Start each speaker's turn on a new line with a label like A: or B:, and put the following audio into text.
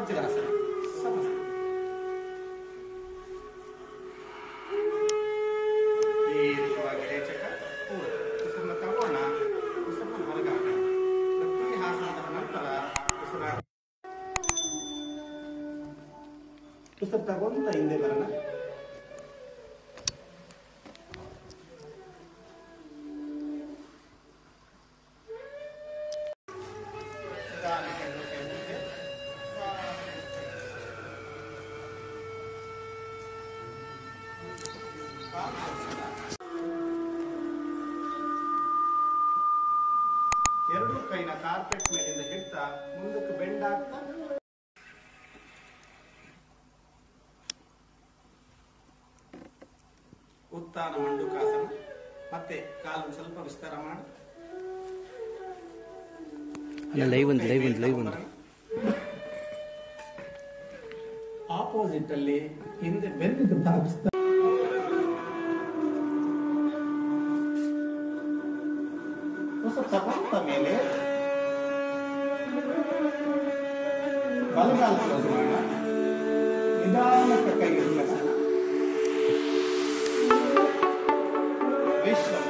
A: ವಜ್ರಾಸನ ಸಮಸ್ತ ದೀರ್ಘವಾಗಿ ರೇಚಕ ಪೂರ ಉಸಿರನ್ನ ತಗೋಣ ಉಸಿರನ್ನ ಹೊರಗಾಕ ಪ್ರತಿ ಆಸನದ ನಂತರ ಉಸಿರ ಉಸಿರು ತಗೊಂತ ಹಿಂದೆ ಬರೋಣ ನಿಧಾನಕ್ಕೆ ಎದ್ದು ಕೈ ಮುಂದೆ. ಕಾಲು ಆಸನ. ಎರಡೂ ಕೈನ ಕಾರ್ಪೆಟ್ ಮೇಲಿಂದ ಹಿಡ್ತಾ ಮುಂದಕ್ಕೆ ಬೆಂಡ್ ಆಗ್ತಾ ಉತ್ಥಾನ ಮಂಡುಕಾಸನ ಮತ್ತೆ ಕಾಲನ್ನು ಸ್ವಲ್ಪ ವಿಸ್ತಾರ ಮಾಡಿ
B: ಅಲ್ಲ ಲೈವ್ ಒಂದು ಲೈವ್ ಒಂದು ಲೈವ್ ಒಂದು
A: ಆಪೋಸಿಟ್ ಅಲ್ಲಿ ಹಿಂದೆ ಬೆನ್ನಿಗೆ ಭಾಗಿಸ್ತಾ ಹೊಸ ಚಪಾತ ಮೇಲೆ ಬಲಗಾಲ ಕ್ಲೋಸ್ ಮಾಡೋಣ ನಿಧಾನಕ್ಕೆ ಕೈ ಇಳಿಸೋಣ ವಿಶ್ವ